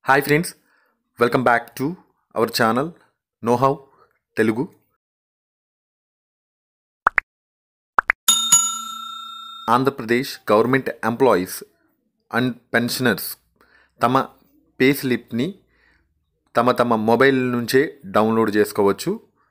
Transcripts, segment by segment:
hi friends welcome back to our channel know how Telugu Andhra Pradesh government employees and pensioners తమ pay స్లిప్ని తమ తమ mobile నుంచే డౌన్లోడ్ చేసుకోవచ్చు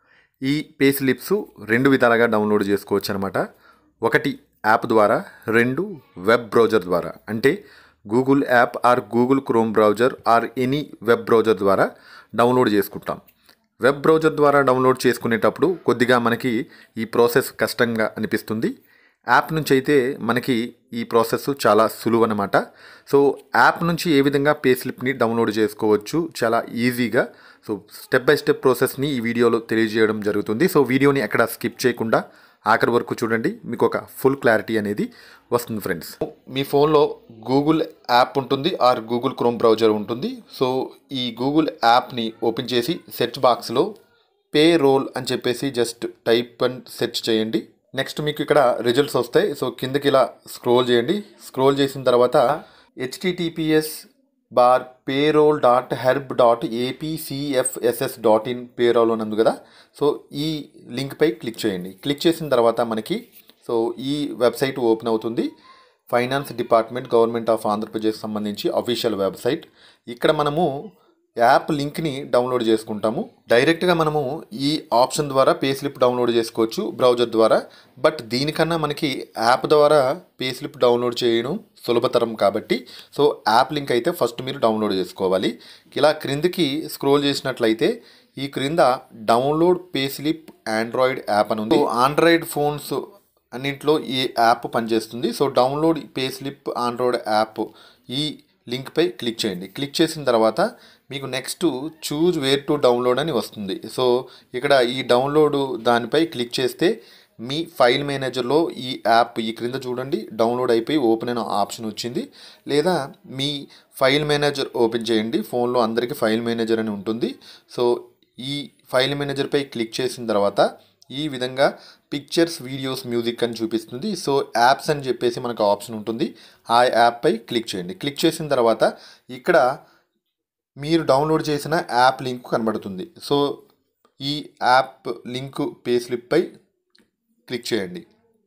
ఈ పే స్లిప్స్ రెండు విధాలుగా డౌన్లోడ్ చేసుకోవచ్చు అనమాట ఒకటి యాప్ ద్వారా రెండు వెబ్ బ్రౌజర్ ద్వారా అంటే Google app or Google Chrome browser or any web browser ద్వారా డౌన్లోడ్ చేసుకుంటాం వెబ్ బ్రౌజర్ ద్వారా డౌన్లోడ్ చేసుకునేటప్పుడు కొద్దిగా మనకి ఈ ప్రాసెస్ కష్టంగా అనిపిస్తుంది యాప్ నుంచి అయితే మనకి ఈ ప్రాసెస్ చాలా సులువు అనమాట సో యాప్ నుంచి ఏ విధంగా పే స్లిప్ని డౌన్లోడ్ చేసుకోవచ్చు చాలా ఈజీగా సో స్టెప్ బై స్టెప్ ప్రాసెస్ని ఈ వీడియోలో తెలియజేయడం జరుగుతుంది సో వీడియోని ఎక్కడ స్కిప్ చేయకుండా ఆఖరి వరకు చూడండి మీకు ఒక ఫుల్ క్లారిటీ అనేది వస్తుంది ఫ్రెండ్స్ మీ ఫోన్లో గూగుల్ యాప్ ఉంటుంది ఆర్ గూగుల్ క్రోమ్ బ్రౌజర్ ఉంటుంది సో ఈ గూగుల్ యాప్ని ఓపెన్ చేసి సెర్చ్ బాక్స్లో పే రోల్ అని చెప్పేసి జస్ట్ టైప్ అండ్ సెర్చ్ చేయండి నెక్స్ట్ మీకు ఇక్కడ రిజల్ట్స్ వస్తాయి సో కిందకి ఇలా స్క్రోల్ చేయండి స్క్రోల్ చేసిన తర్వాత HTTPS bar payroll dot herb dot APCFSS dot in payroll అని ఉంది కదా సో ఈ లింక్పై క్లిక్ చేయండి క్లిక్ చేసిన తర్వాత మనకి సో ఈ వెబ్సైట్ ఓపెన్ అవుతుంది finance department government of Andhra Pradesh సంబంధించి అఫీషియల్ వెబ్సైట్ ఇక్కడ మనము యాప్ లింక్ని డౌన్లోడ్ చేసుకుంటాము డైరెక్ట్గా మనము ఈ ఆప్షన్ ద్వారా పే స్లిప్ డౌన్లోడ్ చేసుకోవచ్చు బ్రౌజర్ ద్వారా బట్ దీనికన్నా మనకి యాప్ ద్వారా పే స్లిప్ డౌన్లోడ్ చేయడం సులభతరం కాబట్టి సో యాప్ లింక్ అయితే ఫస్ట్ మీరు డౌన్లోడ్ చేసుకోవాలి ఇలా క్రిందికి స్క్రోల్ చేసినట్లయితే ఈ క్రింద download pay slip Android app అని ఉంది ఆండ్రాయిడ్ ఫోన్స్ అన్నింటిలో ఈ యాప్ పనిచేస్తుంది so download pay slip Android app ఈ లింక్పై క్లిక్ చేయండి క్లిక్ చేసిన తర్వాత మీకు next choose where to download అని వస్తుంది సో ఇక్కడ ఈ డౌన్లోడ్ దానిపై క్లిక్ చేస్తే మీ ఫైల్ మేనేజర్లో ఈ యాప్ ఈ క్రింద చూడండి డౌన్లోడ్ అయిపోయి ఓపెన్ అయిన ఆప్షన్ వచ్చింది లేదా మీ ఫైల్ మేనేజర్ ఓపెన్ చేయండి ఫోన్లో అందరికీ ఫైల్ మేనేజర్ అని ఉంటుంది సో ఈ ఫైల్ మేనేజర్పై క్లిక్ చేసిన తర్వాత ఈ విధంగా పిక్చర్స్ వీడియోస్ మ్యూజిక్ అని చూపిస్తుంది సో యాప్స్ అని చెప్పేసి మనకు ఆప్షన్ ఉంటుంది ఆ యాప్పై క్లిక్ చేయండి క్లిక్ చేసిన తర్వాత ఇక్కడ మీరు డౌన్లోడ్ చేసిన యాప్ లింక్ కనబడుతుంది సో ఈ యాప్ లింక్ పే స్లిప్పై క్లిక్ చేయండి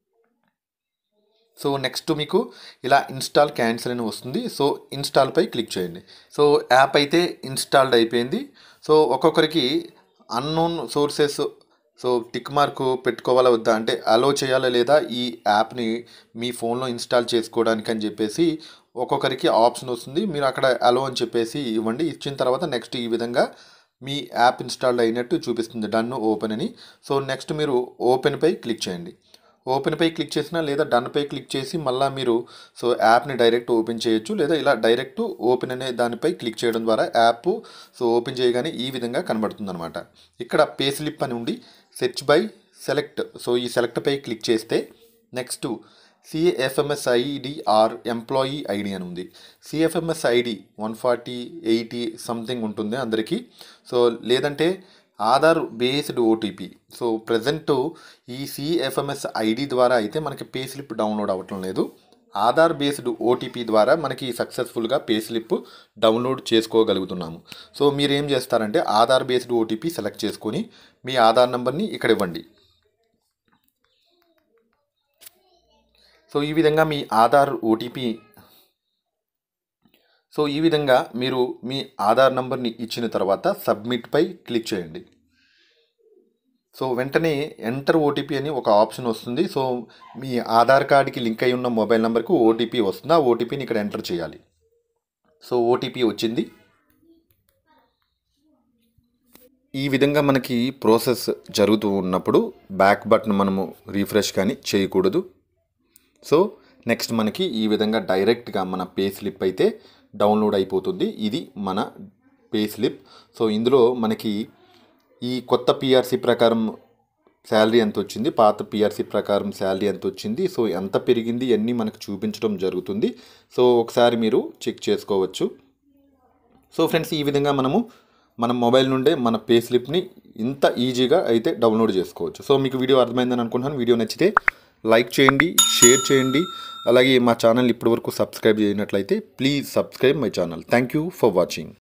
సో నెక్స్ట్ మీకు ఇలా ఇన్స్టాల్ క్యాన్సిల్ అని వస్తుంది సో ఇన్స్టాల్పై క్లిక్ చేయండి సో యాప్ అయితే ఇన్స్టాల్డ్ అయిపోయింది సో ఒక్కొక్కరికి unknown sources so tick mark పెట్టుకోవాలా వద్దా అంటే అలో చేయాలా లేదా ఈ యాప్ని మీ ఫోన్లో ఇన్స్టాల్ చేసుకోవడానికి అని చెప్పేసి ఒక్కొక్కరికి ఆప్షన్ వస్తుంది మీరు అక్కడ అలో అని చెప్పేసి ఇవ్వండి ఇచ్చిన తర్వాత నెక్స్ట్ ఈ విధంగా మీ యాప్ ఇన్స్టాల్ అయినట్టు చూపిస్తుంది డన్ ఓపెన్ అని సో నెక్స్ట్ మీరు ఓపెన్పై క్లిక్ చేయండి ఓపెన్పై క్లిక్ చేసినా లేదా డన్పై క్లిక్ చేసి మళ్ళీ మీరు సో యాప్ని డైరెక్ట్ ఓపెన్ చేయొచ్చు లేదా ఇలా డైరెక్ట్ ఓపెన్ అనే దానిపై క్లిక్ చేయడం ద్వారా యాప్ సో ఓపెన్ చేయగానే ఈ విధంగా కనబడుతుంది అనమాట ఇక్కడ పే స్లిప్ అని ఉండి సెర్చ్ బై సెలెక్ట్ సో ఈ సెలెక్ట్పై క్లిక్ చేస్తే next CFMS ID or employee ID అని ఉంది CFMS ID one forty eighty something ఉంటుంది అందరికీ సో లేదంటే Aadhaar based OTP so present ఈ సిఎఫ్ఎంఎస్ ఐడి ద్వారా అయితే మనకి పే స్లిప్ డౌన్లోడ్ అవ్వటం లేదు ఆధార్ బేస్డ్ ఓటీపీ ద్వారా మనకి సక్సెస్ఫుల్గా పే స్లిప్ డౌన్లోడ్ చేసుకోగలుగుతున్నాము సో మీరు ఏం చేస్తారంటే ఆధార్ బేస్డ్ ఓటీపీ సెలెక్ట్ చేసుకొని మీ ఆధార్ నెంబర్ని ఇక్కడ ఇవ్వండి సో ఈ విధంగా మీ ఆధార్ ఓటీపీ సో ఈ విధంగా మీరు మీ ఆధార్ నంబర్ని ఇచ్చిన తర్వాత సబ్మిట్పై క్లిక్ చేయండి సో వెంటనే ఎంటర్ ఓటీపీ అని ఒక ఆప్షన్ వస్తుంది సో మీ ఆధార్ కార్డ్కి లింక్ అయి ఉన్న మొబైల్ నెంబర్కి ఓటీపీ వస్తుంది ఆ ఓటీపీని ఇక్కడ ఎంటర్ చేయాలి సో ఓటీపీ వచ్చింది ఈ విధంగా మనకి ప్రాసెస్ జరుగుతూ ఉన్నప్పుడు బ్యాక్ బటన్ మనము రీఫ్రెష్ కానీ చేయకూడదు సో నెక్స్ట్ మనకి ఈ విధంగా డైరెక్ట్గా మన పే స్లిప్ అయితే డౌన్లోడ్ అయిపోతుంది ఇది మన పే స్లిప్ సో ఇందులో మనకి ఈ కొత్త పిఆర్సీ ప్రకారం శాలరీ ఎంత వచ్చింది పాత పిఆర్సీ ప్రకారం శాలరీ ఎంత వచ్చింది సో ఎంత పెరిగింది అన్నీ మనకు చూపించడం జరుగుతుంది సో ఒకసారి మీరు చెక్ చేసుకోవచ్చు సో ఫ్రెండ్స్ ఈ విధంగా మనము మన మొబైల్ నుండే మన పే స్లిప్ని ఇంత ఈజీగా అయితే డౌన్లోడ్ చేసుకోవచ్చు సో మీకు వీడియో అర్థమైందని అనుకుంటున్నాను వీడియో నచ్చితే లైక్ చేయండి షేర్ చేయండి అలాగే మా ఛానల్ ఇప్పటివరకు సబ్స్క్రైబ్ చేయనట్లయితే please subscribe my channel thank you for watching